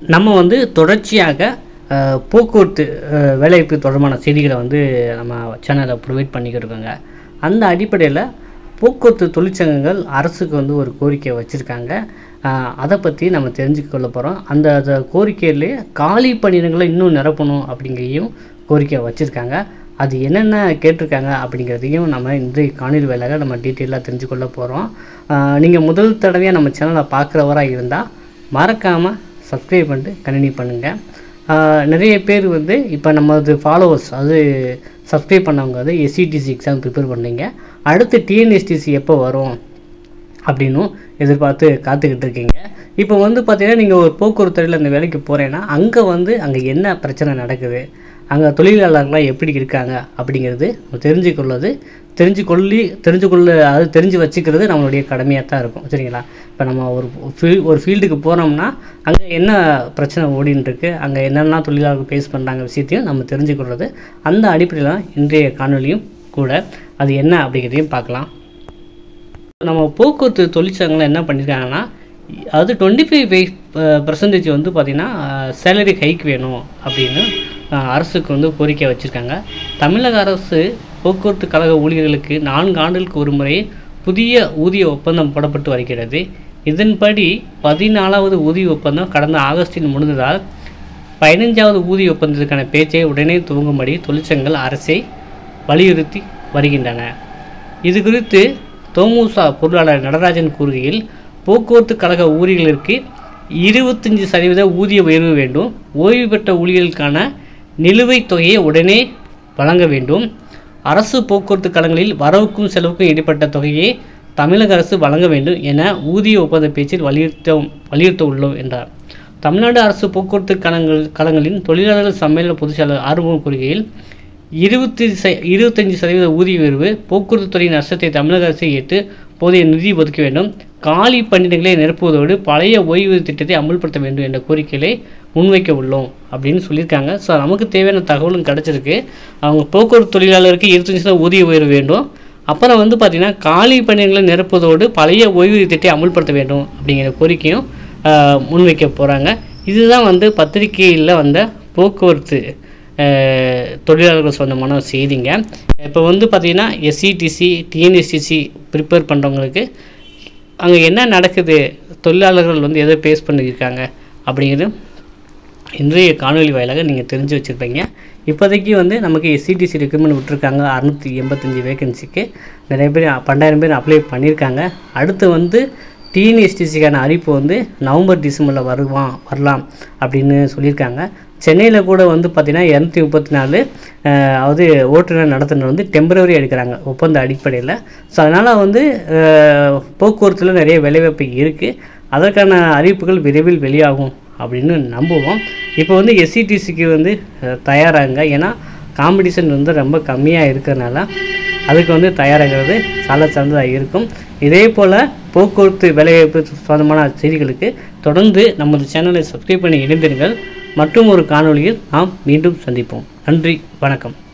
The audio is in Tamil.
நம்ம வந்து தொடர்ச்சியாக அஹ், போக்குவரத்து அஹ், வேலைவாய்ப்பு தொடர்பான செய்திகளை வந்து நம்ம சேனலில் ப்ரொவைட் பண்ணிக்கிட்டு இருக்கோங்க அந்த அடிப்படையில் போக்குவரத்து தொழிற்சங்கங்கள் அரசுக்கு வந்து ஒரு கோரிக்கை வச்சுருக்காங்க அதை பற்றி நம்ம தெரிஞ்சுக்க கொள்ள போகிறோம் அந்த அந்த கோரிக்கையிலே காலி பணியிடங்களை இன்னும் நிரப்பணும் அப்படிங்கிறதையும் கோரிக்கை வச்சுருக்காங்க அது என்னென்ன கேட்டிருக்காங்க அப்படிங்கிறதையும் நம்ம இன்றைய காணொலி வேலையாக நம்ம டீட்டெயிலாக தெரிஞ்சுக்கொள்ள போகிறோம் நீங்கள் முதல் தடவையாக நம்ம சேனலை பார்க்குறவராக இருந்தால் மறக்காமல் சப்ஸ்கிரைப் பண்ணிட்டு கண்டினியூ பண்ணுங்கள் நிறைய பேர் வந்து இப்போ நம்மளது ஃபாலோவர்ஸ் அது சப்ஸ்கிரைப் பண்ணவங்க வந்து எஸ்சிடிசி எக்ஸாம் ப்ரிப்பேர் பண்ணீங்க அடுத்து டிஎன்எஸ்டிசி எப்போ வரும் அப்படின்னும் எதிர்பார்த்து காத்துக்கிட்டு இருக்கீங்க இப்போ வந்து பார்த்தீங்கன்னா நீங்கள் ஒரு போக்குவரத்து துறையில் அந்த வேலைக்கு போகிறேன்னா அங்கே வந்து அங்கே என்ன பிரச்சனை நடக்குது அங்கே தொழிலாளர்கள்லாம் எப்படி இருக்காங்க அப்படிங்கிறது நம்ம தெரிஞ்சுக்கொள்ளது தெரிஞ்சு கொள்ளி தெரிஞ்சு கொள்ள அது தெரிஞ்சு வச்சுக்கிறது நம்மளுடைய கடமையாக தான் இருக்கும் சரிங்களா இப்போ நம்ம ஒரு ஃபீல் ஒரு ஃபீல்டுக்கு போகிறோம்னா அங்கே என்ன பிரச்சனை ஓடின்னு இருக்கு அங்கே என்னெல்லாம் தொழிலாளர்கள் ஃபேஸ் பண்ணுறாங்க விஷயத்தையும் நம்ம தெரிஞ்சுக்கொள்வது அந்த அடிப்படையில் தான் இன்றைய காணொலியும் கூட அது என்ன அப்படிங்கிறதையும் பார்க்கலாம் நம்ம போக்குவரத்து தொழிற்சங்கங்கள் என்ன பண்ணியிருக்காங்கன்னா அது டுவெண்ட்டி ஃபைவ் ஃபைவ் பர்சன்டேஜ் வந்து பார்த்திங்கன்னா சேலரி ஹைக் வேணும் அப்படின்னு அஹ், அரசுக்கு வந்து கோரிக்கை வச்சுருக்காங்க தமிழக அரசு போக்குவரத்து கழக ஊழியர்களுக்கு நான்கு ஆண்டுகளுக்கு ஒரு முறை புதிய ஊதிய ஒப்பந்தம் போடப்பட்டு வருகிறது இதன்படி பதினாலாவது ஊதிய ஒப்பந்தம் கடந்த ஆகஸ்டில் முடிந்ததால் பதினைஞ்சாவது ஊதிய ஒப்பந்தத்துக்கான பேச்சை உடனே துவங்கும்படி தொழிற்சங்கங்கள் அரசை வலியுறுத்தி வருகின்றன இது குறித்து தோமுசா பொருளாளர் நடராஜன் கூறுகையில் போக்குவரத்து கழக ஊழியர்களுக்கு இருபத்தஞ்சி சதவீத ஊதிய உயர்வு வேண்டும் ஓய்வு பெற்ற ஊழியர்களுக்கான நிலுவைத் தொகையை உடனே வழங்க வேண்டும் அரசு போக்குவரத்து கழகங்களில் வரவுக்கும் செலவுக்கும் இடைப்பட்ட தொகையை தமிழக அரசு வழங்க வேண்டும் என ஊதிய ஒப்பந்த பேச்சில் வலியுறுத்த வலியுறுத்த உள்ளோம் என்றார் தமிழ்நாடு அரசு போக்குவரத்து கழகங்கள் கழகங்களின் தொழிலாளர்கள் சம்மேளன பொதுச் செயலாளர் ஆறுமுகம் கூறுகையில் இருபத்தி ச இருபத்தஞ்சி சதவீத ஊதிய உயர்வு போக்குவரத்து துறையின் நஷ்டத்தை தமிழக அரசு ஏற்று போதிய நிதி ஒதுக்க வேண்டும் காலி பணியிடங்களை நிரப்புவதோடு பழைய ஓய்வூதிய திட்டத்தை அமல்படுத்த வேண்டும் என்ற கோரிக்கைகளை முன்வைக்க உள்ளோம் அப்படின்னு சொல்லியிருக்காங்க ஸோ நமக்கு தேவையான தகவலும் கிடச்சிருக்கு அவங்க போக்குவரத்து தொழிலாளருக்கு இருபத்தஞ்சி சதவீத ஊதிய உயர்வு வேண்டும் அப்புறம் வந்து பார்த்திங்கன்னா காலி பணியிடங்களை நிரப்புவதோடு பழைய ஓய்வூதிய திட்டத்தை அமல்படுத்த வேண்டும் அப்படிங்கிற கோரிக்கையும் ஆஹ், முன்வைக்க போகிறாங்க இதுதான் வந்து பத்திரிகையில் வந்த போக்குவரத்து ஆஹ், தொழிலாளர்கள் சொந்தமான செய்திங்க இப்போ வந்து பார்த்திங்கன்னா எஸ்சிடிசி டிஎன்எஸ்டிசி ப்ரிப்பேர் பண்ணுறவங்களுக்கு அங்கே என்ன நடக்குது தொழிலாளர்கள் வந்து எதை பேஸ் பண்ணியிருக்காங்க அப்படிங்கிறது இன்றைய காணொலி வாயிலாக நீங்கள் தெரிஞ்சு வச்சுருப்பீங்க இப்போதைக்கு வந்து நமக்கு எஸ்சிடிசி ரெக்ரூட்மெண்ட் விட்டுருக்காங்க அறுநூற்றி எண்பத்தஞ்சு வேகன்சிக்கு நிறைய பேர் பன்னெண்டாயிரம் பேர் அப்ளை பண்ணியிருக்காங்க அடுத்து வந்து டிஎன்எஸ்டிசிக்கான அறிவிப்பு வந்து நவம்பர் டிசம்பரில் வருவான் வரலாம் அப்படின்னு சொல்லியிருக்காங்க சென்னையில் கூட வந்து பார்த்திங்கன்னா இரநூத்தி முப்பத்தி நாலு அதாவது ஓட்டுநர் நடத்துனர் வந்து டெம்பரவரி எடுக்கிறாங்க ஒப்பந்த அடிப்படையில் ஸோ அதனால் வந்து அஹ், போக்குவரத்தில் நிறைய வேலைவாய்ப்பு இருக்குது அதற்கான அறிவிப்புகள் விரைவில் வெளியாகும் அப்படின்னு நம்புவோம் இப்போ வந்து எஸ்சிடிசிக்கு வந்து அஹ், தயாராகுங்க ஏன்னா காம்படிஷன் வந்து ரொம்ப கம்மியாக இருக்கிறனால அதுக்கு வந்து தயாராகிறது சால சார்ந்ததாக இருக்கும் இதே போல் போக்குவரத்து வேலைவாய்ப்பு சொந்தமான செய்திகளுக்கு தொடர்ந்து நமது சேனலை சப்ஸ்கிரைப் பண்ணி இணைந்திருங்கள் மற்றும் ஒரு காணொளியில் நாம் மீண்டும் சந்திப்போம் நன்றி வணக்கம்